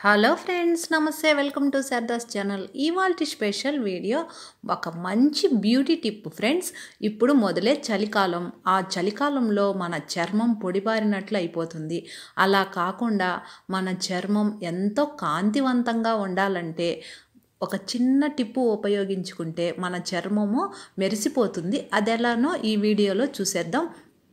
hello friends నమస్తే welcome to Sardas channel ఇవాల్టి special video ఒక మంచి బ్యూటీ టిప్ ఫ్రెండ్స్ ఇప్పుడు మొదలే చలికాలం ఆ చలికాలంలో మన చర్మం పొడిబారినట్లు అయిపోతుంది అలా కాకుండా మన చర్మం ఎంతో కాంతివంతంగా ఉండాలంటే ఒక చిన్న టిప్పు ఉపయోగించుకుంటే మన చర్మము మెరిసిపోతుంది అది ఎలానో ఈ వీడియోలో చూసేద్దాం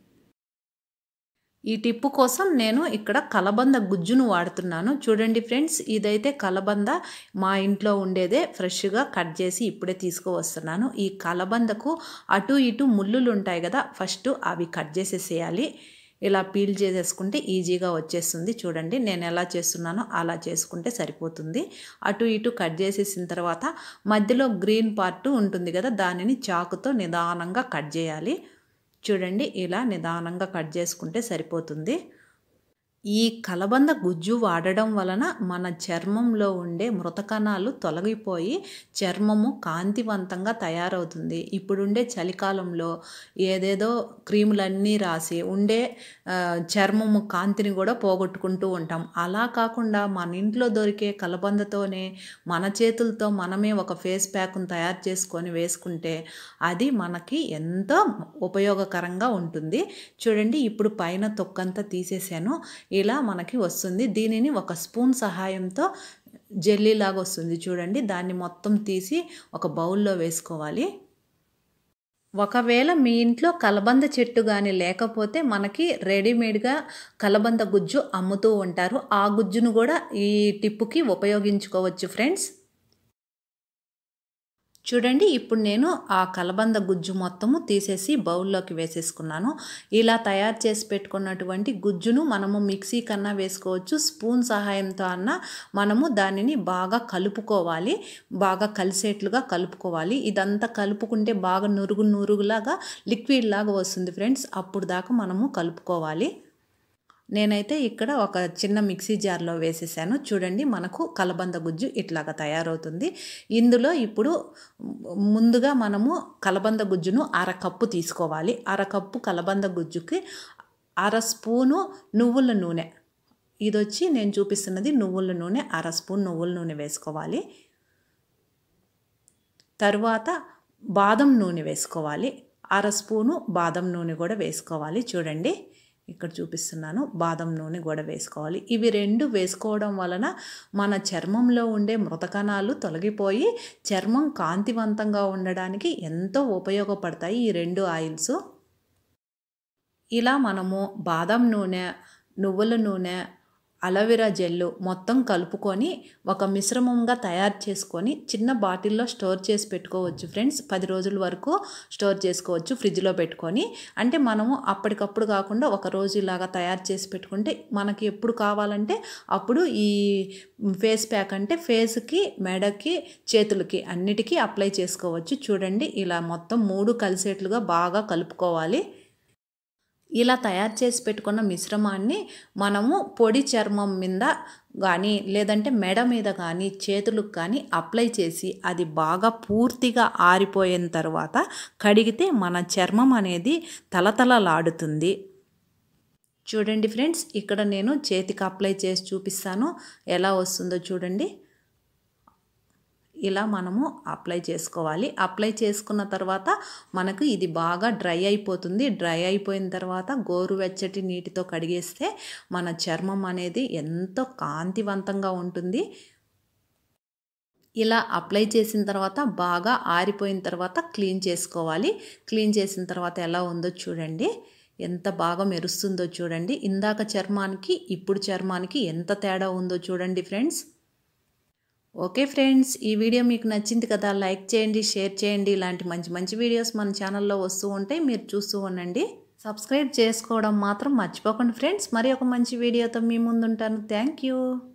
ఈ టిప్పు కోసం నేను ఇక్కడ కలబంద గుజ్జును వాడుతున్నాను చూడండి ఫ్రెండ్స్ ఇదైతే కలబంద మా ఇంట్లో ఉండేదే ఫ్రెష్గా కట్ చేసి ఇప్పుడే తీసుకువస్తున్నాను ఈ కలబందకు అటు ఇటు ముళ్ళులు ఉంటాయి కదా ఫస్ట్ అవి కట్ చేసేసేయాలి ఇలా పీల్ చేసేసుకుంటే ఈజీగా వచ్చేస్తుంది చూడండి నేను ఎలా చేస్తున్నానో అలా చేసుకుంటే సరిపోతుంది అటు ఇటు కట్ చేసేసిన తర్వాత మధ్యలో గ్రీన్ పార్ట్ ఉంటుంది కదా దానిని చాకుతో నిదానంగా కట్ చేయాలి చూడండి ఇలా నిదానంగా కట్ చేసుకుంటే సరిపోతుంది ఈ కలబంద గుజ్జు వాడడం వలన మన చర్మంలో ఉండే మృతకణాలు తొలగిపోయి చర్మము కాంతివంతంగా తయారవుతుంది ఇప్పుడుండే చలికాలంలో ఏదేదో క్రీములన్నీ రాసి ఉండే చర్మము కాంతిని కూడా పోగొట్టుకుంటూ ఉంటాం అలా కాకుండా మన ఇంట్లో దొరికే కలబందతోనే మన చేతులతో మనమే ఒక ఫేస్ ప్యాక్ను తయారు చేసుకొని వేసుకుంటే అది మనకి ఎంతో ఉపయోగకరంగా ఉంటుంది చూడండి ఇప్పుడు పైన తొక్కంతా తీసేసాను ఇలా మనకి వస్తుంది దీనిని ఒక స్పూన్ సహాయంతో జెల్లీలాగా వస్తుంది చూడండి దాన్ని మొత్తం తీసి ఒక బౌల్లో వేసుకోవాలి ఒకవేళ మీ ఇంట్లో కలబంద చెట్టు కానీ లేకపోతే మనకి రెడీమేడ్గా కలబంద గుజ్జు అమ్ముతూ ఉంటారు ఆ గుజ్జును కూడా ఈ టిప్పుకి ఉపయోగించుకోవచ్చు ఫ్రెండ్స్ చూడండి ఇప్పుడు నేను ఆ కలబంద గుజ్జు మొత్తము తీసేసి బౌల్లోకి వేసేసుకున్నాను ఇలా తయారు చేసి పెట్టుకున్నటువంటి గుజ్జును మనము మిక్సీ కన్నా వేసుకోవచ్చు స్పూన్ సహాయంతో అన్న మనము దానిని బాగా కలుపుకోవాలి బాగా కలిసేట్లుగా కలుపుకోవాలి ఇదంతా కలుపుకుంటే బాగా నురుగు నురుగులాగా లిక్విడ్ లాగా వస్తుంది ఫ్రెండ్స్ అప్పుడు దాకా మనము కలుపుకోవాలి నేనైతే ఇక్కడ ఒక చిన్న మిక్సీ జార్లో వేసేసాను చూడండి మనకు కలబంద గుజ్జు ఇట్లాగా తయారవుతుంది ఇందులో ఇప్పుడు ముందుగా మనము కలబంద గుజ్జును అరకప్పు తీసుకోవాలి అరకప్పు కలబంద గుజ్జుకి అర స్పూను నువ్వుల నూనె ఇది వచ్చి నేను చూపిస్తున్నది నువ్వుల నూనె అర స్పూన్ నువ్వుల నూనె వేసుకోవాలి తరువాత బాదం నూనె వేసుకోవాలి అర స్పూను బాదం నూనె కూడా వేసుకోవాలి చూడండి ఇక్కడ చూపిస్తున్నాను బాదం నూనె కూడా వేసుకోవాలి ఇవి రెండు వేసుకోవడం వలన మన చర్మంలో ఉండే మృతకణాలు తొలగిపోయి చర్మం కాంతివంతంగా ఉండడానికి ఎంతో ఉపయోగపడతాయి ఈ రెండు ఆయిల్స్ ఇలా మనము బాదం నూనె నువ్వుల నూనె అలోవెరా జెల్లు మొత్తం కలుపుకొని ఒక మిశ్రమంగా తయారు చేసుకొని చిన్న బాటిల్లో స్టోర్ చేసి పెట్టుకోవచ్చు ఫ్రెండ్స్ పది రోజుల వరకు స్టోర్ చేసుకోవచ్చు ఫ్రిడ్జ్లో పెట్టుకొని అంటే మనము అప్పటికప్పుడు కాకుండా ఒక రోజు ఇలాగా తయారు చేసి పెట్టుకుంటే మనకి ఎప్పుడు కావాలంటే అప్పుడు ఈ ఫేస్ ప్యాక్ అంటే ఫేస్కి మెడకి చేతులకి అన్నిటికీ అప్లై చేసుకోవచ్చు చూడండి ఇలా మొత్తం మూడు కలిసేట్లుగా బాగా కలుపుకోవాలి ఇలా తయారు చేసి పెట్టుకున్న మిశ్రమాన్ని మనము పొడి చర్మం మీద కానీ లేదంటే మెడ మీద కానీ చేతులకు కానీ అప్లై చేసి అది బాగా పూర్తిగా ఆరిపోయిన తర్వాత కడిగితే మన చర్మం అనేది తలతలలాడుతుంది చూడండి ఫ్రెండ్స్ ఇక్కడ నేను చేతికి అప్లై చేసి చూపిస్తాను ఎలా వస్తుందో చూడండి ఇలా మనము అప్లై చేసుకోవాలి అప్లై చేసుకున్న తర్వాత మనకు ఇది బాగా డ్రై అయిపోతుంది డ్రై అయిపోయిన తర్వాత గోరువెచ్చటి నీటితో కడిగేస్తే మన చర్మం అనేది ఎంతో కాంతివంతంగా ఉంటుంది ఇలా అప్లై చేసిన తర్వాత బాగా ఆరిపోయిన తర్వాత క్లీన్ చేసుకోవాలి క్లీన్ చేసిన తర్వాత ఎలా ఉందో చూడండి ఎంత బాగా మెరుస్తుందో చూడండి ఇందాక చర్మానికి ఇప్పుడు చర్మానికి ఎంత తేడా ఉందో చూడండి ఫ్రెండ్స్ ఓకే ఫ్రెండ్స్ ఈ వీడియో మీకు నచ్చింది కదా లైక్ చేయండి షేర్ చేయండి ఇలాంటి మంచి మంచి వీడియోస్ మన ఛానల్లో వస్తూ ఉంటాయి మీరు చూస్తూ ఉండండి సబ్స్క్రైబ్ చేసుకోవడం మాత్రం మర్చిపోకండి ఫ్రెండ్స్ మరి ఒక మంచి వీడియోతో మీ ముందుంటాను థ్యాంక్ యూ